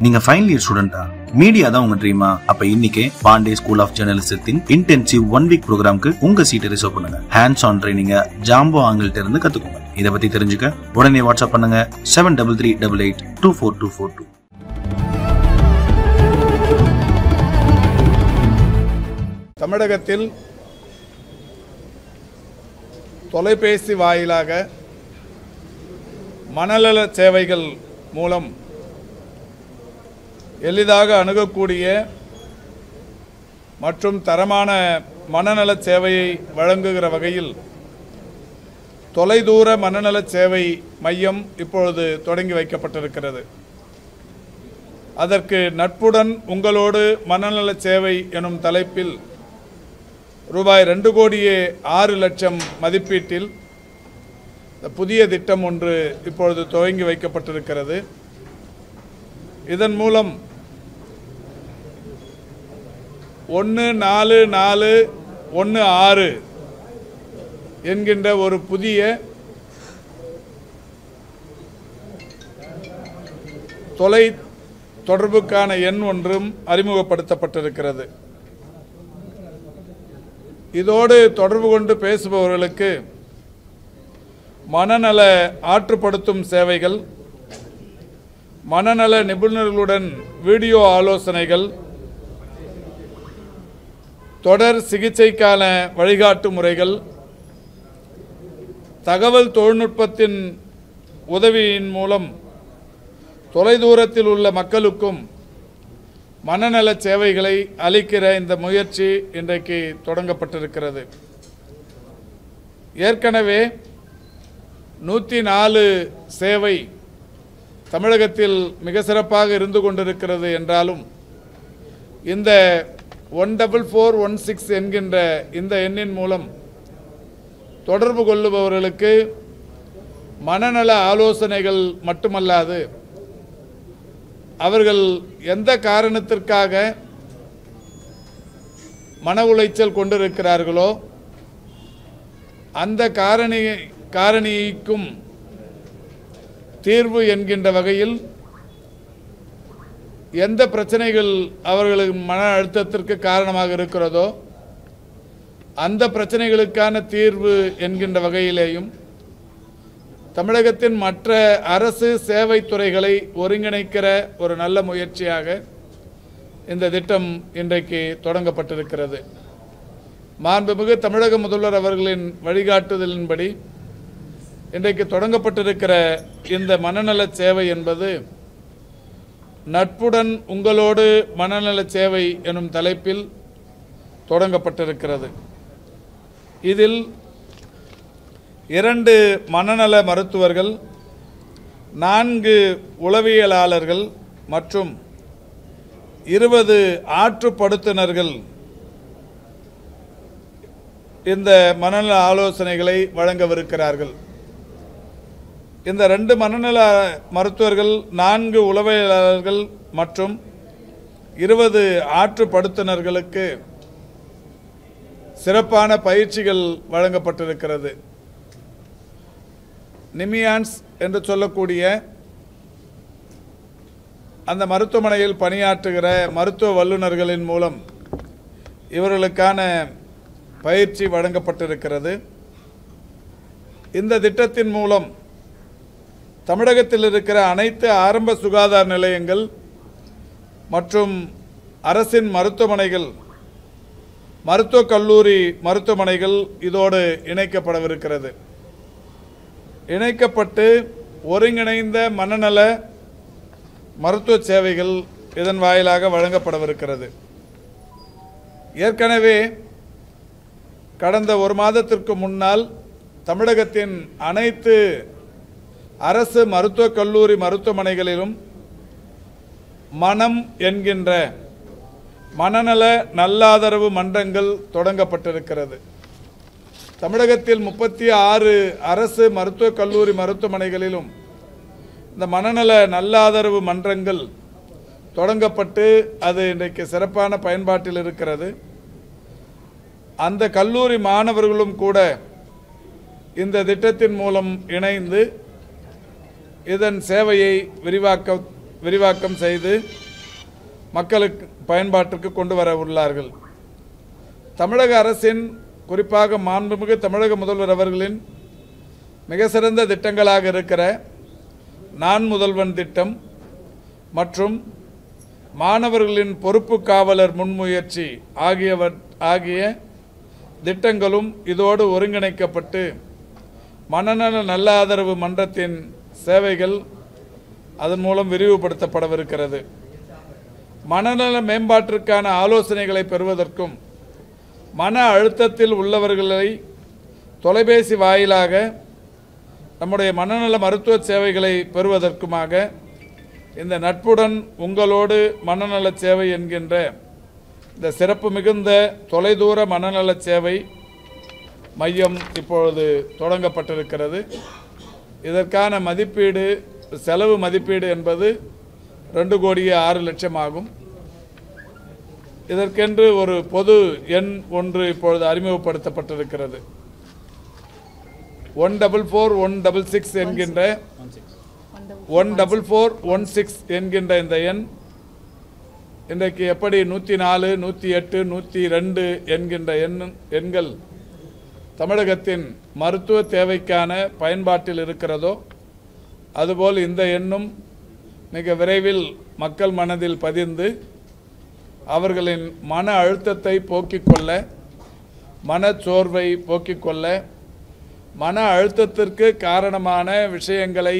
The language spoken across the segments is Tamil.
நீங்க ஃபைனல் இயர் ஸ்டூடெண்டா மீடியா தான் உங்க ட்ரீமா அப்ப இன்னைக்கே பாண்டே ஸ்கூல் ஆஃப் ஜேர்னலிசத்தின் இன்டென்சிவ் ஒன் வீக் ப்ரோக்ராம்க்கு உங்க சீட்டை ரிசர்வ் பண்ணுங்க ஹேண்ட்ஸ் ஆன் ட்ரைனிங்க ஜாம்போ ஆங்கிள்ட்ட இருந்து கத்துக்கோங்க இதை பத்தி தெரிஞ்சுக்க உடனே வாட்ஸ்அப் பண்ணுங்க seven double three double eight two four two four two தமிழகத்தில் தொலைபேசி வாயிலாக மனநல சேவைகள் மூலம் எளிதாக அணுகக்கூடிய மற்றும் தரமான மனநல சேவையை வழங்குகிற வகையில் தொலைதூர மனநல சேவை மையம் இப்பொழுது தொடங்கி வைக்கப்பட்டிருக்கிறது அதற்கு நட்புடன் உங்களோடு மனநல சேவை எனும் தலைப்பில் ரூபாய் ரெண்டு கோடியே ஆறு லட்சம் மதிப்பீட்டில் இந்த புதிய திட்டம் ஒன்று இப்பொழுது துவங்கி வைக்கப்பட்டிருக்கிறது இதன் மூலம் ஒன்று நாலு நாலு ஒன்று ஆறு என்கின்ற ஒரு புதிய தொலை தொடர்புக்கான எண் ஒன்றும் அறிமுகப்படுத்தப்பட்டிருக்கிறது இதோடு தொடர்பு கொண்டு பேசுபவர்களுக்கு மனநல ஆற்றுப்படுத்தும் சேவைகள் மனநல நிபுணர்களுடன் வீடியோ ஆலோசனைகள் தொடர் சிகிச்சைக்கான வழிகாட்டு முறைகள் தகவல் தொழில்நுட்பத்தின் உதவியின் மூலம் தொலைதூரத்தில் உள்ள மக்களுக்கும் மனநல சேவைகளை அளிக்கிற இந்த முயற்சி இன்றைக்கு தொடங்கப்பட்டிருக்கிறது ஏற்கனவே நூற்றி நாலு சேவை தமிழகத்தில் மிக சிறப்பாக இருந்து கொண்டிருக்கிறது என்றாலும் இந்த one double four one six என்கின்ற இந்த எண்ணின் மூலம் தொடர்பு கொள்ளுபவர்களுக்கு மனநல ஆலோசனைகள் மட்டுமல்லாது அவர்கள் எந்த காரணத்திற்காக மன உளைச்சல் கொண்டிருக்கிறார்களோ அந்த காரணி காரணிக்கும் தீர்வு என்கின்ற வகையில் எந்த பிரச்சனைகள் அவர்களுக்கு மன அழுத்தத்திற்கு காரணமாக இருக்கிறதோ அந்த பிரச்சனைகளுக்கான தீர்வு என்கின்ற வகையிலேயும் தமிழகத்தின் மற்ற அரசு சேவை துறைகளை ஒருங்கிணைக்கிற ஒரு நல்ல முயற்சியாக இந்த திட்டம் இன்றைக்கு தொடங்கப்பட்டிருக்கிறது மாண்புமிகு தமிழக முதல்வர் அவர்களின் வழிகாட்டுதலின்படி இன்றைக்கு தொடங்கப்பட்டிருக்கிற இந்த மனநல சேவை என்பது நட்புடன் உங்களோடு மனநல சேவை எனும் தலைப்பில் தொடங்கப்பட்டிருக்கிறது இதில் இரண்டு மனநல மருத்துவர்கள் நான்கு உளவியலாளர்கள் மற்றும் இருபது ஆற்றுப்படுத்துனர்கள் இந்த மனநல ஆலோசனைகளை வழங்கவிருக்கிறார்கள் இந்த ரெண்டு மனநல மருத்துவர்கள் நான்கு உளவியலாளர்கள் மற்றும் இருபது ஆற்றுப்படுத்துனர்களுக்கு சிறப்பான பயிற்சிகள் வழங்கப்பட்டிருக்கிறது நிமியான்ஸ் என்று சொல்லக்கூடிய அந்த மருத்துவமனையில் பணியாற்றுகிற மருத்துவ வல்லுநர்களின் மூலம் இவர்களுக்கான பயிற்சி வழங்கப்பட்டிருக்கிறது இந்த திட்டத்தின் மூலம் தமிழகத்தில் இருக்கிற அனைத்து ஆரம்ப சுகாதார நிலையங்கள் மற்றும் அரசின் மருத்துவமனைகள் மருத்துவக் கல்லூரி மருத்துவமனைகள் இதோடு இணைக்கப்படவிருக்கிறது இணைக்கப்பட்டு ஒருங்கிணைந்த மனநல மருத்துவ சேவைகள் இதன் வாயிலாக வழங்கப்படவிருக்கிறது ஏற்கனவே கடந்த ஒரு மாதத்திற்கு முன்னால் தமிழகத்தின் அனைத்து அரசு மருத்துவக் கல்லூரி மருத்துவமனைகளிலும் மனம் என்கின்ற மனநல நல்லாதரவு மன்றங்கள் தொடங்கப்பட்டிருக்கிறது தமிழகத்தில் முப்பத்தி ஆறு அரசு மருத்துவக் கல்லூரி மருத்துவமனைகளிலும் இந்த மனநல நல்லாதரவு மன்றங்கள் தொடங்கப்பட்டு அது இன்றைக்கு சிறப்பான பயன்பாட்டில் இருக்கிறது அந்த கல்லூரி மாணவர்களும் கூட இந்த திட்டத்தின் மூலம் இணைந்து இதன் சேவையை விரிவாக்க விரிவாக்கம் செய்து மக்களுக்கு பயன்பாட்டிற்கு கொண்டு வர உள்ளார்கள் தமிழக அரசின் குறிப்பாக மாண்புமிகு தமிழக முதல்வர் அவர்களின் மிக சிறந்த திட்டங்களாக இருக்கிற நான் முதல்வன் திட்டம் மற்றும் மாணவர்களின் பொறுப்பு காவலர் முன்முயற்சி ஆகியவற் ஆகிய திட்டங்களும் இதோடு ஒருங்கிணைக்கப்பட்டு மனநல நல்ல ஆதரவு மன்றத்தின் சேவைகள் அதன் மூலம் விரிவுபடுத்தப்படவிருக்கிறது மனநல மேம்பாட்டிற்கான ஆலோசனைகளை பெறுவதற்கும் மன அழுத்தத்தில் உள்ளவர்களை தொலைபேசி வாயிலாக நம்முடைய மனநல மருத்துவ சேவைகளை பெறுவதற்குமாக இந்த நட்புடன் உங்களோடு மனநல சேவை என்கின்ற இந்த சிறப்பு மிகுந்த தொலைதூர மனநல சேவை மையம் இப்பொழுது தொடங்கப்பட்டிருக்கிறது இதற்கான மதிப்பீடு செலவு மதிப்பீடு என்பது ரெண்டு கோடியே ஆறு லட்சம் ஆகும் இதற்கென்று ஒரு பொது எண் ஒன்று இப்பொழுது அறிமுகப்படுத்தப்பட்டிருக்கிறது one double four one double six என்கின்ற one double four one six என்கின்ற இந்த எண் இன்றைக்கு எப்படி நூற்றி நாலு நூற்றி எட்டு நூற்றி ரெண்டு என்கின்ற எண் எண்கள் தமிழகத்தின் மருத்துவ தேவைக்கான பயன்பாட்டில் இருக்கிறதோ அதுபோல் இந்த எண்ணும் மிக விரைவில் மக்கள் மனதில் பதிந்து அவர்களின் மன அழுத்தத்தை போக்கிக் கொள்ள மனச்சோர்வை போக்கிக் கொள்ள மன அழுத்தத்திற்கு காரணமான விஷயங்களை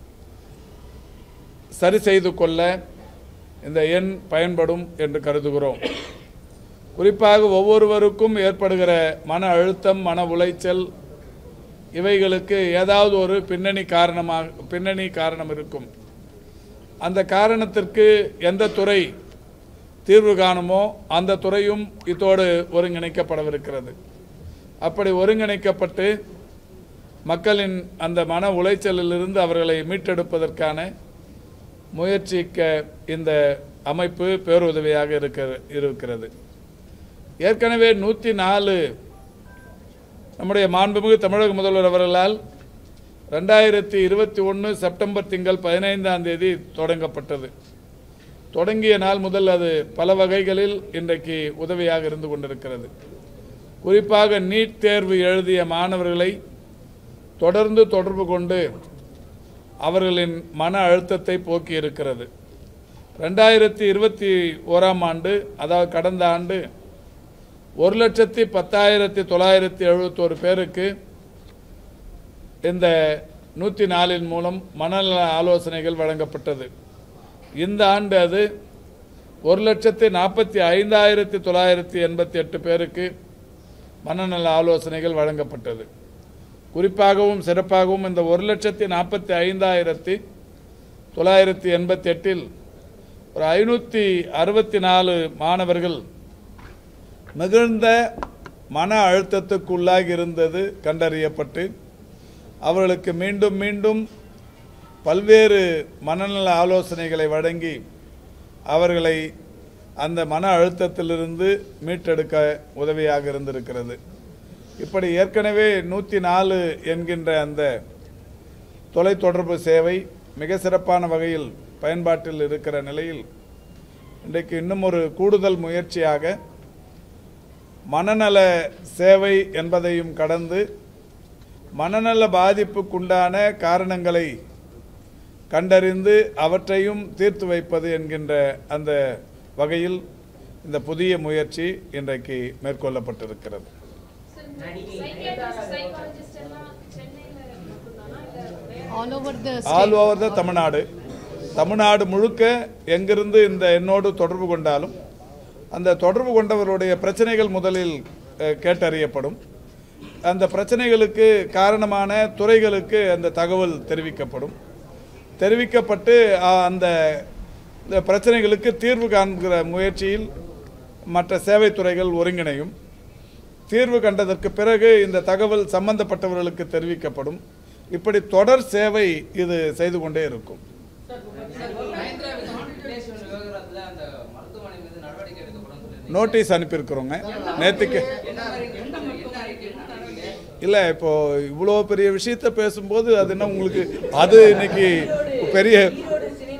சரி செய்து கொள்ள இந்த எண் பயன்படும் என்று கருதுகிறோம் குறிப்பாக ஒவ்வொருவருக்கும் ஏற்படுகிற மன அழுத்தம் மன உளைச்சல் இவைகளுக்கு ஏதாவது ஒரு பின்னணி காரணமாக பின்னணி காரணம் இருக்கும் அந்த காரணத்திற்கு எந்த துறை தீர்வு காணுமோ அந்த துறையும் இதோடு ஒருங்கிணைக்கப்படவிருக்கிறது அப்படி ஒருங்கிணைக்கப்பட்டு மக்களின் அந்த மன உளைச்சலிலிருந்து அவர்களை மீட்டெடுப்பதற்கான முயற்சிக்க இந்த அமைப்பு பேருதவியாக இருக்க இருக்கிறது ஏற்கனவே நூற்றி நாலு நம்முடைய மாண்புமிகு தமிழக முதல்வர் அவர்களால் ரெண்டாயிரத்தி இருபத்தி ஒன்று செப்டம்பர் திங்கள் பதினைந்தாம் தேதி தொடங்கப்பட்டது தொடங்கிய நாள் முதல் அது பல வகைகளில் இன்றைக்கு உதவியாக இருந்து கொண்டிருக்கிறது குறிப்பாக நீட் தேர்வு எழுதிய மாணவர்களை தொடர்ந்து தொடர்பு கொண்டு அவர்களின் மன அழுத்தத்தை போக்கி இருக்கிறது ரெண்டாயிரத்தி இருபத்தி ஓராம் ஆண்டு அதாவது கடந்த ஆண்டு ஒரு லட்சத்தி பத்தாயிரத்தி தொள்ளாயிரத்தி எழுபத்தோரு பேருக்கு இந்த நூற்றி நாலின் மூலம் மனநல ஆலோசனைகள் வழங்கப்பட்டது இந்த ஆண்டு அது ஒரு லட்சத்தி நாற்பத்தி ஐந்தாயிரத்தி தொள்ளாயிரத்தி எண்பத்தி எட்டு பேருக்கு மனநல ஆலோசனைகள் வழங்கப்பட்டது குறிப்பாகவும் சிறப்பாகவும் இந்த ஒரு லட்சத்தி நாற்பத்தி ஐந்தாயிரத்தி தொள்ளாயிரத்தி எண்பத்தி எட்டில் ஒரு ஐநூற்றி அறுபத்தி நாலு மாணவர்கள் மிகுந்த மன அழுத்தத்துக்குள்ளாகி இருந்தது கண்டறியப்பட்டு அவர்களுக்கு மீண்டும் மீண்டும் பல்வேறு மனநல ஆலோசனைகளை வழங்கி அவர்களை அந்த மன அழுத்தத்திலிருந்து மீட்டெடுக்க உதவியாக இருந்திருக்கிறது இப்படி ஏற்கனவே நூற்றி நாலு என்கின்ற அந்த தொலைத்தொடர்பு சேவை மிக சிறப்பான வகையில் பயன்பாட்டில் இருக்கிற நிலையில் இன்றைக்கு இன்னும் ஒரு கூடுதல் முயற்சியாக மனநல சேவை என்பதையும் கடந்து மனநல பாதிப்புக்குண்டான காரணங்களை கண்டறிந்து அவற்றையும் தீர்த்து வைப்பது என்கின்ற அந்த வகையில் இந்த புதிய முயற்சி இன்றைக்கு மேற்கொள்ளப்பட்டிருக்கிறது சைக்காலஜிஸ்ட் எல்லாம் சென்னையில மட்டும்தானா இல்ல வேற all over the all over the Tamil Nadu Tamil Nadu முழுக்க எங்கிருந்து இந்த எண்ணோடு தொடர்பு கொண்டாலும் அந்த தொடர்பு கொண்டவருடைய பிரச்சனைகள் முதலில் அஹ், கேட்டறியப்படும் அந்த பிரச்சனைகளுக்கு காரணமான துறைகளுக்கு அந்த தகவல் தெரிவிக்கப்படும் தெரிவிக்கப்பட்டு அஹ், அந்த இந்த பிரச்சனைகளுக்கு தீர்வு காண்கிற முயற்சியில் மற்ற சேவைத் துறைகள் ஒருங்கிணையும் தீர்வு கண்டதற்கு பிறகு இந்த தகவல் சம்பந்தப்பட்டவர்களுக்கு தெரிவிக்கப்படும் இப்படி தொடர் சேவை இது செய்து கொண்டே இருக்கும் மஹிந்திரா விசாரணை விவகாரத்துல அந்த மருத்துவமனை மீது நடவடிக்கை எடுக்கப்படும் சொல்லியிருந்தீங்க. நோட்டீஸ் அனுப்பியிருக்கிறோங்க நேற்றுக்கு என்ன மாதிரி என்ன என்ன அறிக்கை என்ன அறிக்கை? இல்லை இப்போ இவ்வளோ பெரிய விஷயத்த பேசும்போது அது என்ன உங்களுக்கு அது இன்னைக்கு பெரிய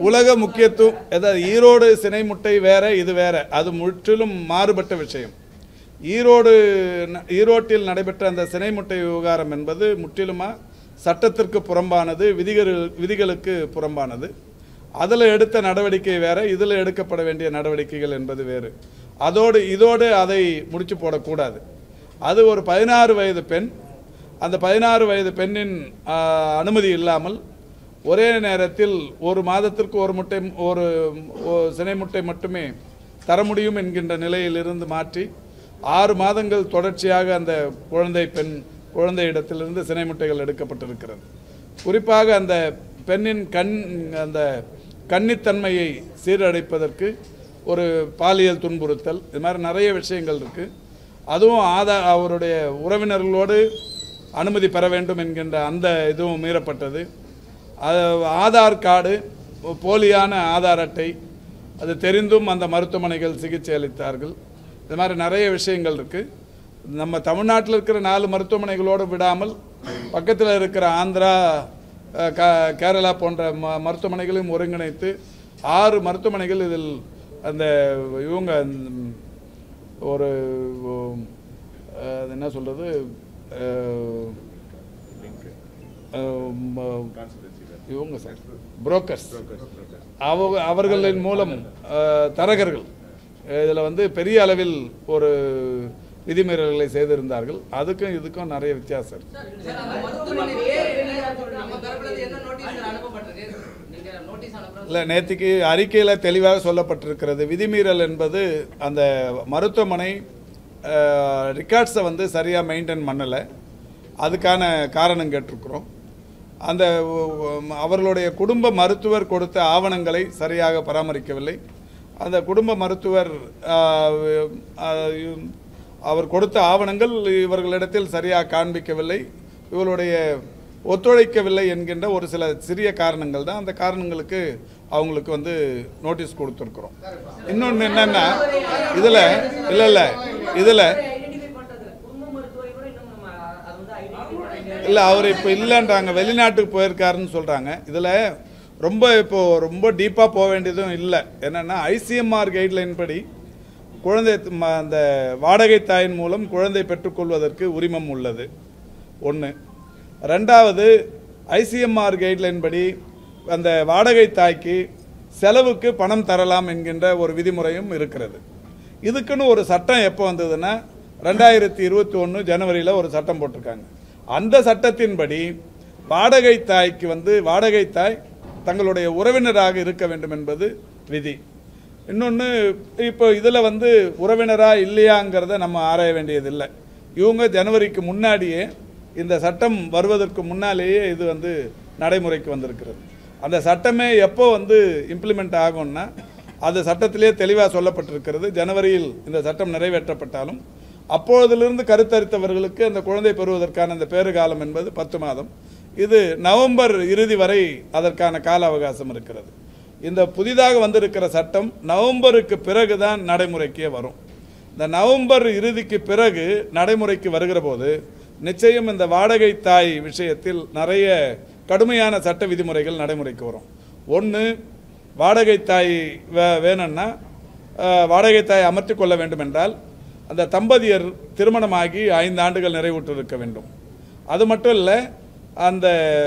உலக முக்கியத்துவம் அதாவது ஈரோடு சினை முட்டை வேற இது வேற அது முற்றிலும் மாறுபட்ட விஷயம் ஈரோடு ந- ஈரோட்டில் நடைபெற்ற அந்த சினை முட்டை விவகாரம் என்பது முற்றிலுமாக சட்டத்திற்கு புறம்பானது விதிகள் விதிகளுக்கு புறம்பானது அதில் எடுத்த நடவடிக்கை வேற இதில் எடுக்கப்பட வேண்டிய நடவடிக்கைகள் என்பது வேறு அதோடு இதோடு அதை முடிச்சு போடக்கூடாது அது ஒரு பதினாறு வயது பெண் அந்த பதினாறு வயது பெண்ணின் ஆ, அனுமதி இல்லாமல் ஒரே நேரத்தில் ஒரு மாதத்திற்கு ஒரு முட்டை ஒரு ஒ- சினை முட்டை மட்டுமே தர முடியும் என்கின்ற நிலையிலிருந்து மாற்றி ஆறு மாதங்கள் தொடர்ச்சியாக அந்த குழந்தை பெண் குழந்தை இடத்திலிருந்து சினை முட்டைகள் எடுக்கப்பட்டிருக்கிறது குறிப்பாக அந்த பெண்ணின் கண் அந்த கன்னித்தன்மையை சீரடைப்பதற்கு ஒரு பாலியல் துன்புறுத்தல் இது மாதிரி நிறைய விஷயங்கள் இருக்குது அதுவும் ஆதா அவருடைய உறவினர்களோடு அனுமதி பெற வேண்டும் என்கின்ற அந்த இதுவும் மீறப்பட்டது அது ஆதார் கார்டு போலியான ஆதார் அட்டை அது தெரிந்தும் அந்த மருத்துவமனைகள் சிகிச்சை அளித்தார்கள் இது மாதிரி நிறைய விஷயங்கள் இருக்குது நம்ம தமிழ்நாட்டில் இருக்கிற நாலு மருத்துவமனைகளோடு விடாமல் பக்கத்தில் இருக்கிற ஆந்திரா அஹ், க- கேரளா போன்ற ம மருத்துவமனைகளையும் ஒருங்கிணைத்து ஆறு மருத்துவமனைகள் இதில் அந்த இவங்க ம், ஒரு உம், அஹ், அது என்ன சொல்கிறது இவங்க சார் புரோக்கர்ஸ் அவங்க அவர்களின் மூலம் அஹ், தரகர்கள் இதில் வந்து பெரிய அளவில் ஒரு விதிமீறல்களை செய்திருந்தார்கள் அதுக்கும் இதுக்கும் நிறைய வித்தியாசம் இருக்கு சார், அந்த மருத்துவமனை பேர் என்ன? நம்ம தரப்புல இருந்து என்ன notice சார் அனுப்பப்பட்டிருக்கு? நீங்க notice அனுப்புறது இல்லை நேற்றுக்கு அறிக்கையில் தெளிவாக சொல்லப்பட்டிருக்கிறது விதிமீறல் என்பது அந்த மருத்துவமனை ரெக்கார்ட்ஸை வந்து சரியாக மெயின்டைன் பண்ணலை அதுக்கான காரணம் கேட்டிருக்கிறோம் அந்த உ- அவர்களுடைய குடும்ப மருத்துவர் கொடுத்த ஆவணங்களை சரியாக பராமரிக்கவில்லை அந்த குடும்ப மருத்துவர் ஆ, ஆ, அவர் கொடுத்த ஆவணங்கள் இவர்களிடத்தில் சரியாக காண்பிக்கவில்லை இவர்களுடைய ஒத்துழைக்கவில்லை என்கின்ற ஒரு சில சிறிய காரணங்கள் தான் அந்த காரணங்களுக்கு அவங்களுக்கு வந்து நோட்டீஸ் கொடுத்துருக்குறோம் இன்னொன்று என்னன்னா இதில் இல்லை இல்லை இதில் ஐடென்டிஃபை பண்றது குடும்ப மருத்துவரை கூட இன்னும் நம்ம அது வந்து ஐடென்டிஃபை பண்ண இல்லை அவர் இப்போ இல்லைன்றாங்க வெளிநாட்டுக்கு போயிருக்காருன்னு சொல்கிறாங்க இதில் ரொம்ப இப்போ ரொம்ப டீப்பாக போக வேண்டியதும் இல்லை என்னென்னா ஐசிஎம்ஆர் கைட்லைன் படி குழந்தை ம- அந்த வாடகை தாயின் மூலம் குழந்தை பெற்றுக்கொள்வதற்கு உரிமம் உள்ளது ஒன்று ரெண்டாவது ஐசிஎம்ஆர் கைட்லைன் படி அந்த வாடகை தாய்க்கு செலவுக்கு பணம் தரலாம் என்கின்ற ஒரு விதிமுறையும் இருக்கிறது இதுக்குன்னு ஒரு சட்டம் எப்போ வந்ததுன்னா ரெண்டாயிரத்தி இருபத்தி ஒன்று ஜனவரியில் ஒரு சட்டம் போட்டிருக்காங்க அந்த சட்டத்தின்படி வாடகை தாய்க்கு வந்து வாடகை தாய் தங்களுடைய உறவினராக இருக்க வேண்டும் என்பது விதி இன்னொன்று இப்போ இதில் வந்து உறவினரா இல்லையாங்கிறத நம்ம ஆராய வேண்டியதில்லை இவங்க ஜனவரிக்கு முன்னாடியே இந்த சட்டம் வருவதற்கு முன்னாலேயே இது வந்து நடைமுறைக்கு வந்திருக்கிறது அந்த சட்டமே எப்போ வந்து இம்ப்ளிமெண்ட் ஆகும்னா அது சட்டத்திலே தெளிவாக சொல்லப்பட்டிருக்கிறது ஜனவரியில் இந்த சட்டம் நிறைவேற்றப்பட்டாலும் அப்பொழுதிலிருந்து கருத்தரித்தவர்களுக்கு அந்த குழந்தை பெறுவதற்கான அந்த பேறுகாலம் என்பது பத்து மாதம் இது நவம்பர் இறுதி வரை அதற்கான கால அவகாசம் இருக்கிறது இந்த புதிதாக வந்திருக்கிற சட்டம் நவம்பருக்கு பிறகு தான் நடைமுறைக்கே வரும் இந்த நவம்பர் இறுதிக்கு பிறகு நடைமுறைக்கு வருகிற போது நிச்சயம் இந்த வாடகை தாய் விஷயத்தில் நிறைய கடுமையான சட்ட விதிமுறைகள் நடைமுறைக்கு வரும் ஒன்று வாடகை தாய் வே வேணும்னா அஹ், வாடகை தாய் அமர்த்தி கொள்ள வேண்டும் என்றால் அந்த தம்பதியர் திருமணமாகி ஐந்து ஆண்டுகள் நிறைவுற்றிருக்க வேண்டும் அது மட்டும் இல்லை அந்த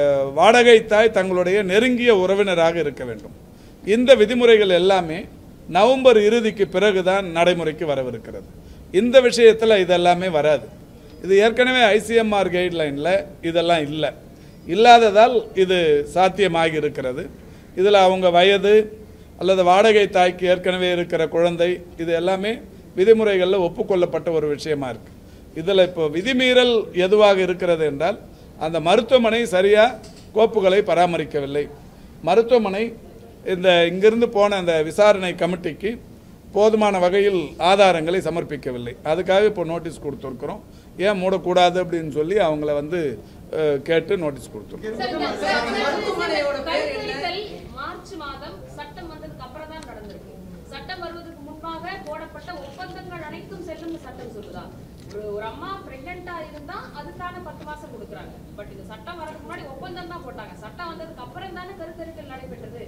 வாடகை தாய் தங்களுடைய நெருங்கிய உறவினராக இருக்க வேண்டும் இந்த விதிமுறைகள் எல்லாமே நவம்பர் இறுதிக்கு பிறகுதான் நடைமுறைக்கு வரவிருக்கிறது இந்த விஷயத்தில் இதெல்லாமே வராது இது ஏற்கனவே ஐசிஎம்ஆர் கைட்லைனில் இதெல்லாம் இல்லை இல்லாததால் இது சாத்தியமாகி இருக்கிறது இதில் அவங்க வயது அல்லது வாடகை தாய்க்கு ஏற்கனவே இருக்கிற குழந்தை இது எல்லாமே விதிமுறைகளில் ஒப்புக்கொள்ளப்பட்ட ஒரு விஷயமா இருக்கு இதில் இப்போ விதிமீறல் எதுவாக இருக்கிறது என்றால் அந்த மருத்துவமனை சரியாக கோப்புகளை பராமரிக்கவில்லை மருத்துவமனை இந்த இங்கிருந்து போன அந்த விசாரணை கமிட்டிக்கு போதுமான வகையில் ஆதாரங்களை சமர்ப்பிக்கவில்லை அதுக்காக இப்போ நோட்டீஸ் கொடுத்துருக்குறோம் ஏன் மூடக்கூடாது அப்படின்னு சொல்லி அவங்கள வந்து அஹ், கேட்டு நோட்டீஸ் கொடுத்துருக்கோம் சார், இந்த- சார், சார், மருத்துவமனையோட பேர் என்ன? கருத்தரித்தல் மார்ச் மாதம் சட்டம் வந்ததுக்கு அப்புறம் தான் நடந்திருக்கு சட்டம் வருவதற்கு முன்பாக போடப்பட்ட ஒப்பந்தங்கள் அனைத்தும் செல்லும் சட்டம் சொல்லுதா ஒரு ஒரு அம்மா பிரெக்னெண்டா இருந்தா அதுக்கான பத்து மாசம் கொடுக்குறாங்க பட் இந்த சட்டம் வரதுக்கு முன்னாடி ஒப்பந்தம் தான் போட்டாங்க சட்டம் வந்ததுக்கு அப்புறம் தானே கருத்தரித்தல் நடைபெற்றது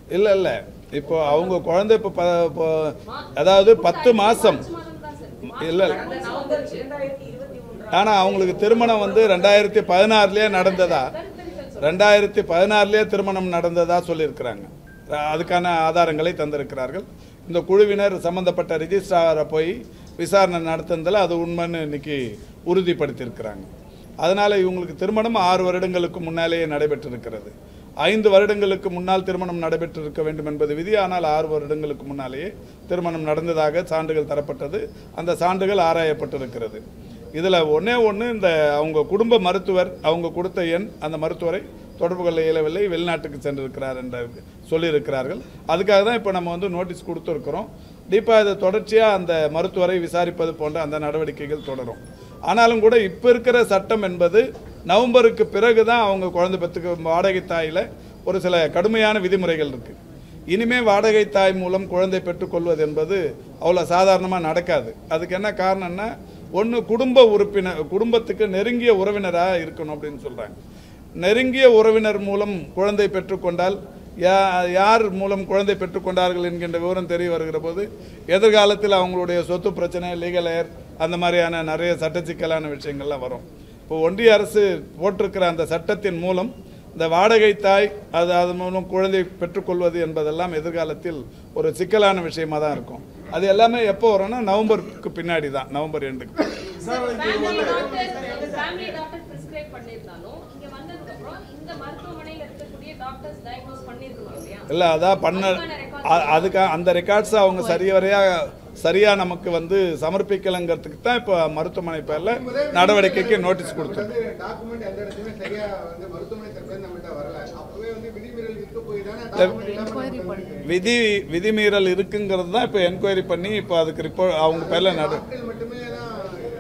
இல்லை இல்லை இப்போ அவங்க குழந்தை இப்போ ப- இப்போ அதாவது பத்து மாதம் மாதம் தான் சார் இல்லை கடந்த நவம்பர் இரண்டாயிரத்தி இருபத்தி மூன்றாம் ஆனால் அவங்களுக்கு திருமணம் வந்து ரெண்டாயிரத்தி பதினாறுலேயே நடந்ததா ரெண்டாயிரத்தி பதினாறுலேயே திருமணம் நடந்ததா சொல்லியிருக்கிறாங்க அஹ் அதுக்கான ஆதாரங்களை தந்திருக்கிறார்கள் இந்த குழுவினர் சம்பந்தப்பட்ட ரிஜிஸ்ட்ராரை போய் விசாரணை நடத்துனதில் அது உண்மைன்னு இன்னைக்கு உறுதிப்படுத்தியிருக்கிறாங்க அதனால் இவங்களுக்கு திருமணம் ஆறு வருடங்களுக்கு முன்னாலேயே நடைபெற்றிருக்கிறது ஐந்து வருடங்களுக்கு முன்னால் திருமணம் நடைபெற்றிருக்க வேண்டும் என்பது விதி ஆனால் ஆறு வருடங்களுக்கு முன்னாலேயே திருமணம் நடந்ததாக சான்றுகள் தரப்பட்டது அந்த சான்றுகள் ஆராயப்பட்டிருக்கிறது இதில் ஒன்றே ஒன்று இந்த அவங்க குடும்ப மருத்துவர் அவங்க கொடுத்த எண் அந்த மருத்துவரை தொடர்பு கொள்ள இயலவில்லை வெளிநாட்டுக்கு சென்றிருக்கிறார் என்ற சொல்லியிருக்கிறார்கள் அதுக்காக தான் இப்போ நம்ம வந்து நோட்டீஸ் கொடுத்துருக்குறோம் டீப்பாக இதை தொடர்ச்சியாக அந்த மருத்துவரை விசாரிப்பது போன்ற அந்த நடவடிக்கைகள் தொடரும் ஆனாலும் கூட இப்போ இருக்கிற சட்டம் என்பது நவம்பருக்கு பிறகு தான் அவங்க குழந்தை பெற்றுக்க வாடகை தாயில் ஒரு சில கடுமையான விதிமுறைகள் இருக்குது இனிமே வாடகை தாய் மூலம் குழந்தை பெற்றுக்கொள்வது என்பது அவ்வளோ சாதாரணமாக நடக்காது அதுக்கு என்ன காரணம்னா ஒன்று குடும்ப உறுப்பினர் குடும்பத்துக்கு நெருங்கிய உறவினராக இருக்கணும் அப்படின்னு சொல்கிறாங்க நெருங்கிய உறவினர் மூலம் குழந்தை பெற்றுக்கொண்டால் யா யார் மூலம் குழந்தை பெற்றுக்கொண்டார்கள் என்கின்ற விவரம் தெரிய வருகிற போது எதிர்காலத்தில் அவங்களுடைய சொத்து பிரச்சனை லீகல் ஏர் அந்த மாதிரியான நிறைய சட்ட சிக்கலான விஷயங்கள்லாம் வரும் இப்போ ஒன்றிய அரசு போட்டிருக்கிற அந்த சட்டத்தின் மூலம் இந்த வாடகை தாய் அது அதன் மூலம் குழந்தை பெற்றுக்கொள்வது என்பதெல்லாம் எதிர்காலத்தில் ஒரு சிக்கலான விஷயமா தான் இருக்கும் அது எல்லாமே எப்போ வரும்னா நவம்பருக்கு பின்னாடி தான் நவம்பர் ரெண்டுக்கு family doctor family doctor prescribe பண்ணியிருந்தாலும் இங்க வந்ததுக்கு அப்புறம் இந்த மருத்துவமனையில இருக்கக்கூடிய டாக்டர்ஸ் டயக்னோஸ் பண்ணிருக்கணும் இல்லையா இல்லை அதான் பண்ண அ- அதுக்கா அந்த ரெக்கார்ட்ஸ் அவங்க சரியவரையா சரியா நமக்கு வந்து சமர்ப்பிக்கலைங்கிறதுக்கு தான் இப்போ மருத்துவமனை பேரில் நடவடிக்கைக்கு நோட்டீஸ் கொடுத்தோம் வந்து டாக்குமெண்ட் எந்த இடத்துலயுமே சரியா வந்து மருத்துவமனை தரப்புல நம்மகிட்ட வரல அப்பவே வந்து விதிமீறல் இருக்க போய் தானே டாக்குமெண்ட் இல்லாம நம்ம பண்ணிருக்கோம். விதி விதிமீறல் இருக்குங்கிறது தான் இப்போ என்கொயரி பண்ணி இப்போ அதுக்கு ரிப்போர்ட் அவங்க பேரில் நட ஹாஸ்பிட்டல் மட்டுமே தான்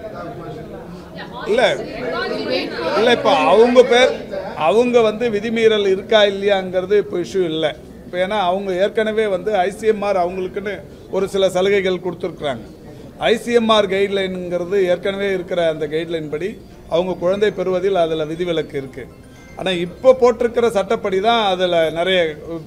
டாக்குமெண்ட் இல்லை இல்லை இப்போ அவங்க பேர் அவங்க வந்து விதிமீறல் இருக்கா இல்லையாங்கிறது இப்போ இஷ்யூ இல்லை இப்போ ஏன்னா அவங்க ஏற்கனவே வந்து ஐசிஎம்ஆர் அவங்களுக்குன்னு ஒரு சில சலுகைகள் கொடுத்துருக்குறாங்க ஐசிஎம்ஆர் கைட்லைனுங்கிறது ஏற்கனவே இருக்கிற அந்த கைட்லைன் படி அவங்க குழந்தை பெறுவதில் அதில் விதிவிலக்கு இருக்குது ஆனால் இப்போ போட்டிருக்கிற சட்டப்படி தான் அதில் நிறைய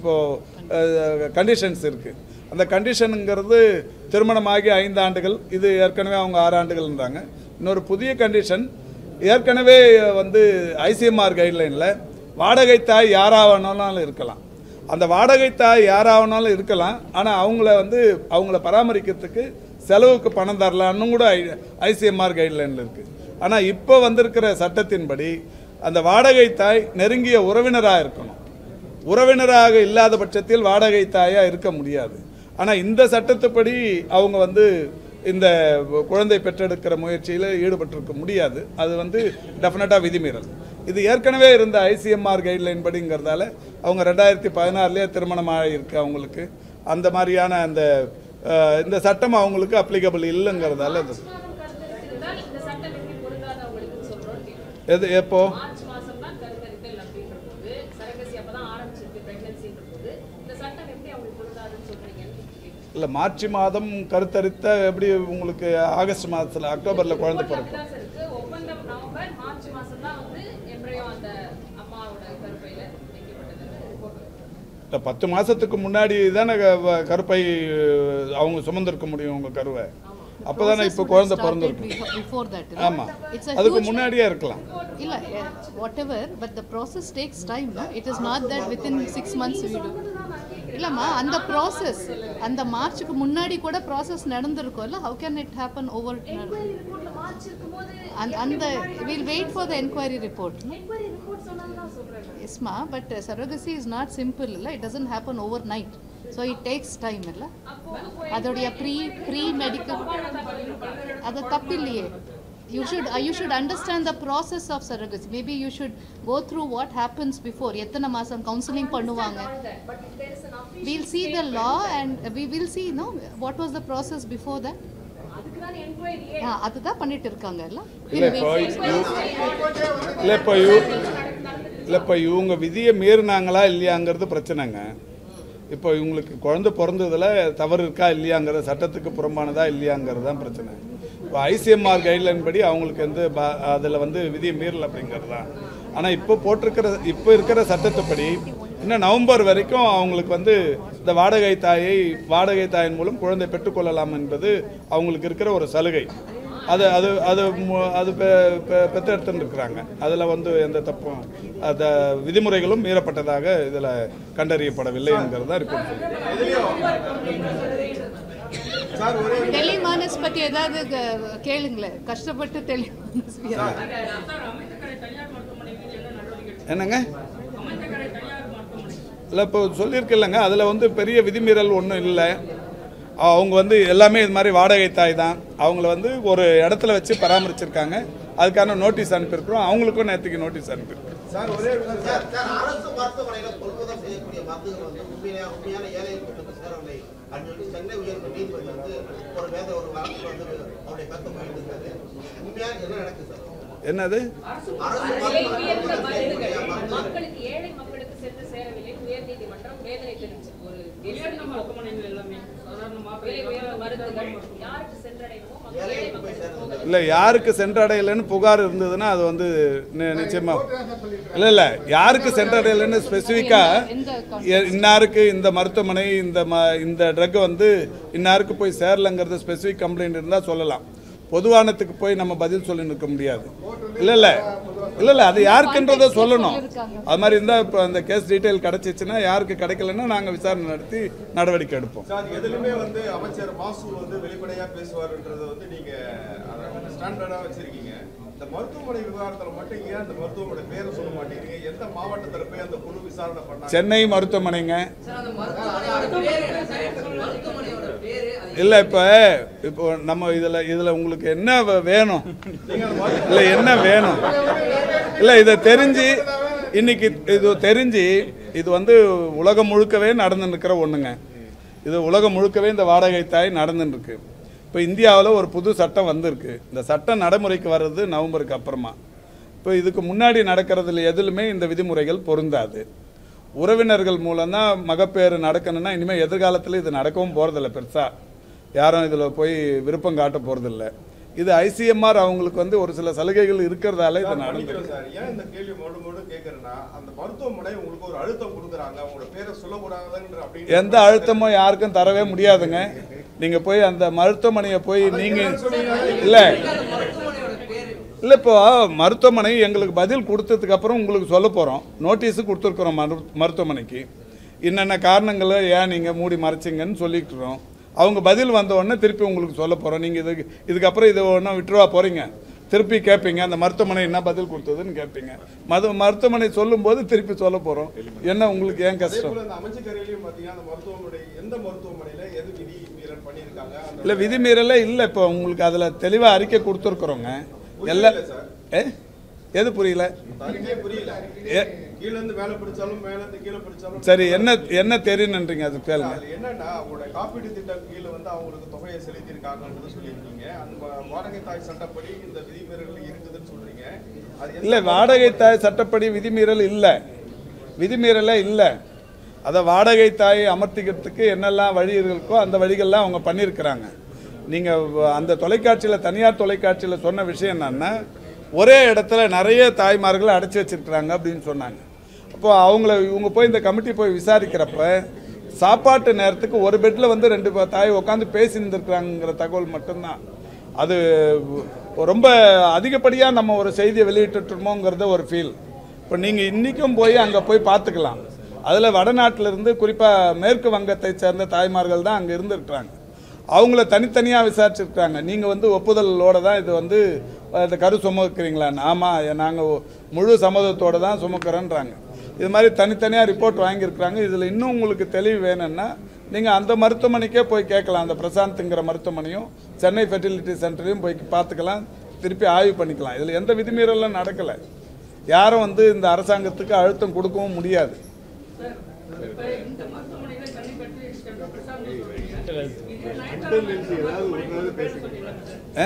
இப்போது கண்டிஷன்ஸ் இருக்குது அந்த கண்டிஷனுங்கிறது திருமணமாகி ஐந்து ஆண்டுகள் இது ஏற்கனவே அவங்க ஆறு ஆண்டுகள்ன்றாங்க இன்னொரு புதிய கண்டிஷன் ஏற்கனவே வந்து ஐசிஎம்ஆர் கைட்லைனில் வாடகை தாய் யாராவனாலும் இருக்கலாம் அந்த வாடகை தாய் யாராவனாலும் இருக்கலாம் ஆனால் அவங்கள வந்து அவங்கள பராமரிக்கிறதுக்கு செலவுக்கு பணம் தரலான்னு கூட ஐசிஎம்ஆர் கைட்லைனில் இருக்குது ஆனால் இப்போ வந்திருக்கிற சட்டத்தின்படி அந்த வாடகை தாய் நெருங்கிய உறவினராக இருக்கணும் உறவினராக இல்லாத பட்சத்தில் வாடகை தாயா இருக்க முடியாது ஆனால் இந்த சட்டத்துப்படி அவங்க வந்து இந்த குழந்தை பெற்றெடுக்கிற முயற்சியில் ஈடுபட்டிருக்க முடியாது அது வந்து டெஃபினட்டாக விதிமீறல் இது ஏற்கனவே இருந்த ஐசிஎம்ஆர் கைட்லைன் படிங்கிறதால அவங்க ரெண்டாயிரத்தி பதினாறுலேயே திருமணம் ஆகியிருக்கு அவங்களுக்கு அந்த மாதிரியான அந்த அஹ், இந்த சட்டம் அவங்களுக்கு அப்ளிகபிள் இல்லைங்கிறதால இது மாதம் கருத்தரித்திருந்தால் இந்த சட்டம் எப்படி பொருந்தாது அவங்களுக்கு சொல்றோம் கேட்கிறோம். எது எப்போ மார்ச் மாசம் தான் கருத்தரித்தல் அப்படின்ற போது சரகசி அப்பதான் ஆரம்பிச்சிருக்கு பிரெக்னன்சின்ற போது இந்த சட்டம் எப்படி அவங்களுக்கு பொருந்தாதுன்னு சொல்றீங்கன்னு கேட்கிறேன். இல்லை மார்ச் மாதம் கருத்தரித்த எப்படி உங்களுக்கு ஆகஸ்ட் மாதத்தில் அக்டோபரில் குழந்தை பிறக்கும் அப்படிதான் சார் இருக்கு ஒப்பந்தம் நவம்பர் மார்ச் மாசம் தான் வந்து எம்ப்ரையோ அந்த அம்மாவோட கருப்பையில வைக்கப்பட்டது ரிப்போர்ட் இல்லை பத்து மாதத்துக்கு முன்னாடி தானே க- வ- கருப்பை அஹ், அவங்க சுமந்திருக்க முடியும் உங்கள் கருவை அப்போ தானே இப்போ குழந்தை பிறந்திருக்கும் before that you know. ஆமாம் it's a அதுக்கு huge முன்னாடியே இருக்கலாம் illa, yeah, whatever but the process takes time no? it is not that within six months we do இல்லம்மா அந்த ப்ராசஸ் அந்த மார்ச்சுக்கு முன்னாடி கூட ப்ராசஸ் நடந்திருக்கும்ல how can it happen over ரிப்போர்ட்ல மார்ச் இருக்கும்போது அந்த அந்த we'll wait for the enquiry report no? Enquiry report சொன்னாங்க தான் சொல்றேன் yes ma but uh, surrogacy is not simple இல்ல it doesn't happen overnight so it takes time இல்ல அதோடைய ப்ரீ ப்ரீ மெடிக்கல் அது தப்பு இல்லையே you should uh, you should understand the process of surrogacy maybe you should go through what happens before எத்தனை மாசம் கவுன்சிலிங் பண்ணுவாங்க but there is an official we'll see the law and we will see no what was the process before that அதுக்கு தான் என்கொயரியே ஆ, அதுதான் பண்ணிட்டு இருக்காங்க இல்ல இல்லை இப்போ இல்லை இப்போ இவ இல்லை இப்போ இவங்க விதியை மீறினாங்களா இல்லையாங்கிறது பிரச்சனைங்க இப்போ இவங்களுக்கு குழந்தை பிறந்ததுல தவறு இருக்கா இல்லையாங்கிற சட்டத்துக்கு புறம்பானதா இல்லையாங்கிறது தான் பிரச்சனை இப்போ ஐசிஎம்ஆர் கைட்லைன் படி அவங்களுக்கு வந்து அதில் வந்து விதியை மீறல் அப்படிங்கிறது தான் ஆனால் இப்போ போட்டிருக்கிற இப்போ இருக்கிற சட்டத்துப்படி இன்னும் நவம்பர் வரைக்கும் அவங்களுக்கு வந்து இந்த வாடகை தாயை வாடகை தாயின் மூலம் குழந்தை பெற்றுக்கொள்ளலாம் என்பது அவங்களுக்கு இருக்கிற ஒரு சலுகை அது அது அது மு- அது பெ- பெ- பெற்றெடுத்துன்னு இருக்கிறாங்க அதில் வந்து எந்த தப்பும் அந்த விதிமுறைகளும் மீறப்பட்டதாக இதில் கண்டறியப்படவில்லை என்கிறது தான் ரிப்போர்ட் சார் ஒரே டெல்லி மானஸ் பத்தி ஏதாவது க- கேளுங்களேன் கஷ்டப்பட்டு டெல்லி மானஸ் என்னங்க இல்லை இப்போ சொல்லியிருக்கில்லங்க அதில் வந்து பெரிய விதிமீறல் ஒன்றும் இல்லை அவங்க வந்து எல்லாமே இது மாதிரி வாடகை தாய் தான் அவங்கள வந்து ஒரு இடத்துல வச்சு பராமரிச்சிருக்காங்க அதுக்கான நோட்டீஸ் அனுப்பியிருக்கிறோம் அவங்களுக்கும் நேற்றுக்கு நோட்டீஸ் அனுப்பியிருக்கிறோம் சார் ஒரே ஒரு நிமிஷம் சார் சார் அரசு மருத்துவமனையில கொள்முதல் செய்யக்கூடிய மருந்துகள் வந்து உண்மையிலே உண்மையான ஏழை மக்களுக்கு சேரவில்லை அப்படின்னு சொல்லி சென்னை உயர்ந்த நீதிபதி வந்து ஒரு வேத ஒரு வழக்கு வந்து அவருடைய கருத்து போயிருக்காரு உண்மையா என்ன நடக்குது சார் என்னது அரசு விலை உயர்ந்த மருத்துவமனையில் மருந்துகள் மருந்து மக்களுக்கு ஏழை மக்களுக்கு சென்று சேரவில்லை உயர்நீதிமன்றம் வேதனை தெரிவிச்சு ஒரு உயர்ந்த மருத்துவமனைகள் எல்லாமே சாதாரண விலை உயர்ந்த மருந்துகள் யாருக்கு சென்றடையுமோ மக்கள் ஏழை மக்களுக்கு போக இல்லை யாருக்கு சென்றடையலைன்னு புகார் இருந்ததுன்னா அது வந்து நி- நிச்சயமா இல்லை இல்லை யாருக்கு சென்றடையலைன்னு ஸ்பெசிஃபிக்காக எந்த இன்னாருக்கு இந்த மருத்துவமனை இந்த ம இந்த ட்ரக் வந்து இன்னாருக்கு போய் சேரலங்கிறது ஸ்பெசிஃபிக் கம்ப்ளைண்ட் இருந்தால் சொல்லலாம் பொதுவானத்துக்கு போய் நம்ம பதில் சொல்லி நிற்க முடியாது இல்லை இல்லை இல்லை இல்லை அது யாருக்குன்றதை சொல்லணும் அது மாதிரி இருந்தால் இப்போ அந்த கேஸ் டீட்டெயில் கிடச்சிச்சுன்னா யாருக்கு கிடைக்கலன்னா நாங்கள் விசாரணை நடத்தி நடவடிக்கை எடுப்போம் சார் எதுலுமே வந்து அமைச்சர் மாசூல் வந்து வெளிப்படையா பேசுவாருன்றதை வந்து நீங்க ஸ்டாண்டர்டா வச்சிருக்கீங்க இந்த மருத்துவமனை விவகாரத்துல மட்டும் ஏன் அந்த மருத்துவமனை பேரை சொல்ல மாட்டேங்கிறீங்க எந்த மாவட்டத்துல போய் அந்த குழு விசாரணை பண்ணாங்க சென்னை மருத்துவமனைங்க சார் அந்த மருத்துவமனையோட பேரு என்ன சார் மருத்துவமனையோட பேரு அது இல்லை இப்போ இப்போ நம்ம இதில் இதில் உங்களுக்கு என்ன வே- வேணும் இல்லை என்ன வேணும் இல்லை இதை தெரிஞ்சு இன்னைக்கு இது தெரிஞ்சு இது வந்து உலகம் முழுக்கவே நடந்துன்னு இருக்கிற ஒன்றுங்க இது உலகம் முழுக்கவே இந்த வாடகை தாய் நடந்துன்னு இருக்கு இப்போ இந்தியாவில் ஒரு புது சட்டம் வந்திருக்கு இந்த சட்டம் நடைமுறைக்கு வர்றது நவம்பருக்கு அப்புறமா இப்போ இதுக்கு முன்னாடி நடக்கிறதுல எதுலுமே இந்த விதிமுறைகள் பொருந்தாது உறவினர்கள் மூலம்தான் மகப்பேறு நடக்கணும்னா இனிமேல் எதிர்காலத்தில் இது நடக்கவும் போகிறதில்ல பெருசாக யாரும் இதில் போய் விருப்பம் காட்ட போகிறதில்ல இது ஐசிஎம்ஆர் அவங்களுக்கு வந்து ஒரு சில சலுகைகள் இருக்கிறதால இது நடந்து மன்னிக்கிறேன் சார் ஏன் இந்த கேள்வி மறுபடியும் மறுபடியும் கேட்கறேன்னா அந்த மருத்துவமனை உங்களுக்கு ஒரு அழுத்தம் கொடுக்குறாங்க அவங்களோட பேரை சொல்லக்கூடாதுன்ற அப்படின்னு எந்த அழுத்தமும் யாருக்கும் தரவே முடியாதுங்க நீங்கள் போய் அந்த மருத்துவமனையை போய் நீங்கள் இல்லை மருத்துவமனையோட பேரு இல்லை இப்போ மருத்துவமனை எங்களுக்கு பதில் கொடுத்ததுக்கு அப்புறம் உங்களுக்கு சொல்ல போகிறோம் நோட்டீஸு கொடுத்துருக்குறோம் மரு மருத்துவமனைக்கு என்னென்ன காரணங்களை ஏன் நீங்கள் மூடி மறைச்சிங்கன்னு சொல்லிட்டுறோம் அவங்க பதில் வந்த உடனே திருப்பி உங்களுக்கு சொல்ல போகிறோம் நீங்கள் இதுக்கு இதுக்கப்புறம் இது ஒன்றும் விட்டுருவா போகிறீங்க திருப்பி கேட்பீங்க அந்த மருத்துவமனை என்ன பதில் கொடுத்ததுன்னு கேட்பீங்க மது மருத்துவமனை சொல்லும்போது திருப்பி சொல்ல போகிறோம் என்ன உங்களுக்கு ஏன் அதே கஷ்டம் போல இந்த அமைச்சரவையிலையும் பாத்தீங்கன்னா அந்த மருத்துவமனை எந்த மருத்துவமனையில எது விதி மீறல் பண்ணியிருக்காங்க அந்த இல்லை விதிமீறலே இல்லை இப்போ உங்களுக்கு அதில் தெளிவாக அறிக்கை கொடுத்துருக்குறோங்க எல்லா புரியல சார். ஏ எது புரியல அறிக்கையே புரியல ஏ கீழ இருந்து மேல பிடிச்சாலும் மேல இருந்து கீழே பிடிச்சாலும் சரி என்ன என்ன தெரியுன்றீங்க அது கேளுங்க அதுல என்னன்னா அவங்களோட காப்பீடு திட்டம் கீழே வந்து அவங்களுக்கு தொகையை செலுத்தியிருக்காங்கன்றது சொல்லியிருக்கீங்க அந்த வா- வாடகை தாய் சட்டப்படி இந்த விதிமீறல் இருக்குதுன்னு சொல்றீங்க அது எந்த இல்லை வாடகை தாய் சட்டப்படி விதிமீறல் இல்லை விதிமீறலே இல்லை அதை வாடகை தாயை அமர்த்திக்கிறதுக்கு என்னெல்லாம் வழி இருக்கோ அந்த வழிகள்லாம் அவங்க பண்ணியிருக்கிறாங்க நீங்கள் அந்த தொலைக்காட்சியில் தனியார் தொலைக்காட்சியில் சொன்ன விஷயம் என்னன்னா ஒரே இடத்துல நிறைய தாய்மார்களை அடைச்சி வச்சிருக்கிறாங்க அப்படின்னு சொன்னாங்க அப்போ அவங்கள இவங்க போய் இந்த கமிட்டி போய் விசாரிக்கிறப்ப சாப்பாட்டு நேரத்துக்கு ஒரு பெட்டில் வந்து ரெண்டு ப- தாய் உட்காந்து பேசி இருந்திருக்கிறாங்கிற தகவல் மட்டும்தான் அது ரொம்ப அதிகப்படியாக நம்ம ஒரு செய்தியை வெளியிட்டுட்டோமோங்கிறத ஒரு ஃபீல் இப்போ நீங்கள் இன்றைக்கும் போய் அங்கே போய் பார்த்துக்கலாம் அதில் வடநாட்டில இருந்து குறிப்பாக மேற்கு வங்கத்தை சேர்ந்த தாய்மார்கள் தான் அங்கே இருந்திருக்கிறாங்க அவங்கள தனித்தனியாக விசாரிச்சிருக்காங்க நீங்கள் வந்து ஒப்புதலோட தான் இது வந்து அஹ், இந்த கரு சுமக்கிறீங்களான்னு ஆமாம் நாங்கள் முழு சம்மதத்தோடு தான் சுமக்கிறோன்றாங்க இது மாதிரி தனித்தனியாக ரிப்போர்ட் வாங்கியிருக்கிறாங்க இதில் இன்னும் உங்களுக்கு தெளிவு வேணும்னா நீங்கள் அந்த மருத்துவமனைக்கே போய் கேட்கலாம் அந்த பிரசாந்த்ங்கிற மருத்துவமனையும் சென்னை ஃபெர்டிலிட்டி சென்டரையும் போய் பார்த்துக்கலாம் திருப்பி ஆய்வு பண்ணிக்கலாம் இதில் எந்த விதிமீறலும் நடக்கலை யாரும் வந்து இந்த அரசாங்கத்துக்கு அழுத்தம் கொடுக்கவும் முடியாது ஆ?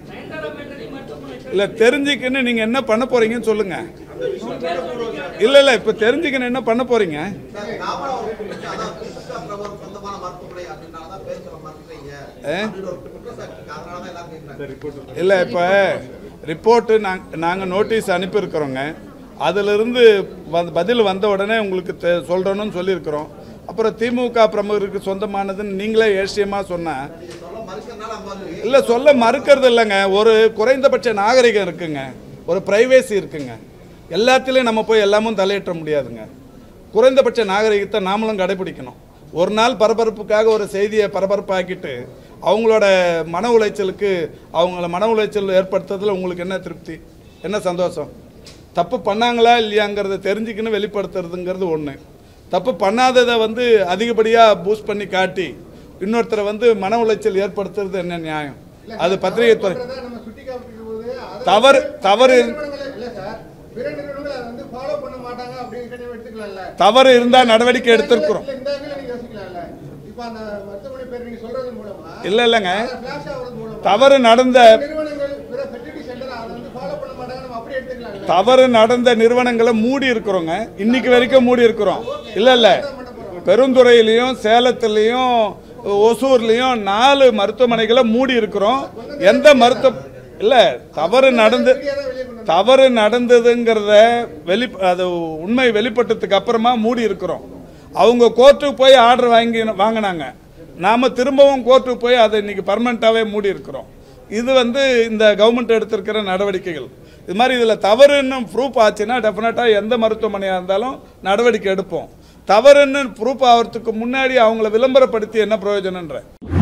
இல்ல தெரிஞ்சுக்கின்னு நீங்க என்ன பண்ண போறீங்கன்னு சொல்லுங்க இல்ல இல்ல இப்ப தெரிஞ்சுக்கின்னு என்ன பண்ண போறீங்க சார் தாமரை ஒரு குற்றச்சாட்டு, அதாவது கிறிஸ்துவ பிரபர் சொந்தமான மருத்துவமனை அப்படின்னால தான் பேர் சொல்ல மறுக்கிறீங்க அப்படின்னு ஒரு குற்றச்சாட்டு இருக்கு. அதனால தான் எல்லாரும் கேட்குறாங்க இல்ல இப்ப ரிப்போர்ட்டு நாங்க நாங்க நோட்டீஸ் அனுப்பியிருக்கிறோங்க அதிலிருந்து வந்து பதில் வந்த உடனே உங்களுக்கு தெ- சொல்றோம்னு சொல்லியிருக்கிறோம் அப்புறம் திமுக பிரமுகருக்கு சொந்தமானதுன்னு நீங்களே ஏசியமாக சொன்னால் சொல்ல மறுக்கிறனால அந்த மாதிரி இல்லை சொல்ல மறுக்கிறது இல்லைங்க ஒரு குறைந்தபட்ச நாகரிகம் இருக்குங்க ஒரு பிரைவேசி இருக்குங்க எல்லாத்துலேயும் நம்ம போய் எல்லாமும் தலையிட்ட முடியாதுங்க குறைந்தபட்ச நாகரிகத்தை நாமளும் கடைபிடிக்கணும் ஒரு நாள் பரபரப்புக்காக ஒரு செய்தியை பரபரப்பாக்கிட்டு அவங்களோட மன உளைச்சலுக்கு அவங்கள மன உளைச்சல் ஏற்படுத்துறதுல உங்களுக்கு என்ன திருப்தி என்ன சந்தோஷம் தப்பு பண்ணாங்களா இல்லையாங்கிறத தெரிஞ்சுக்கின்னு வெளிப்படுத்துறதுங்கிறது ஒன்று தப்பு பண்ணாததை வந்து அதிகப்படியாக பூஸ்ட் பண்ணி காட்டி இன்னொருத்தரை வந்து மன உளைச்சல் ஏற்படுத்துறது என்ன நியாயம் அது பத்திரிகை துறை நம்ம சுட்டி காமிக்கும் போது அதை தவறு தவறு நிறுவனங்களே இல்ல சார் பிற நிறுவனங்கள் அதை வந்து ஃபாலோ பண்ண மாட்டாங்க அப்படின்னு சொல்லி எடுத்துக்கலாம்ல தவறு இருந்தால் நடவடிக்கை எடுத்திருக்கிறோம் இல்ல, இந்த ஆங்கிள் நீங்க யோசிக்கலாம்ல இப்ப அந்த மருத்துவமனை பேர் நீங்க சொல்றது மூலமா இல்லை இல்லைங்க ஃபிளாஷ் ஆகுறது மூலமா தவறு நடந்த நிறுவனங்கள் பிற ஃபெர்டிலிட்டி சென்டர் அதை வந்து ஃபாலோ பண்ண மாட்டாங்க நம்ம அப்படியே எடுத்துக்கலாம்ல தவறு நடந்த நிறுவனங்களை மூடி இருக்கிறோங்க இன்னைக்கு வரைக்கும் மூடி இருக்கிறோம் இல்லை இல்லை பெருந்துறையிலையும் சேலத்துலேயும் ஒசூர்லேயும் நாலு மருத்துவமனைகளை மூடி இருக்கிறோம் எந்த மருத்துவ இல்லை தவறு நடந்து தவறு நடந்ததுங்கிறத வெளி அது உண்மை வெளிப்பட்டதுக்கு அப்புறமா மூடி இருக்கிறோம் அவங்க கோர்ட்டுக்கு போய் ஆர்டர் வாங்கி வாங்கினாங்க நாம் திரும்பவும் கோர்ட்டுக்கு போய் அதை இன்னைக்கு பர்மனெண்ட்டாகவே மூடி இருக்கிறோம் இது வந்து இந்த கவர்மெண்ட் எடுத்திருக்கிற நடவடிக்கைகள் இது மாதிரி இதில் தவறுன்னு ப்ரூஃப் ஆச்சுன்னா டெஃபினட்டாக எந்த மருத்துவமனையாக இருந்தாலும் நடவடிக்கை எடுப்போம் தவறுன்னு ப்ரூஃப் ஆகிறதுக்கு முன்னாடி அவங்கள விளம்பரப்படுத்தி என்ன பிரயோஜனன்ற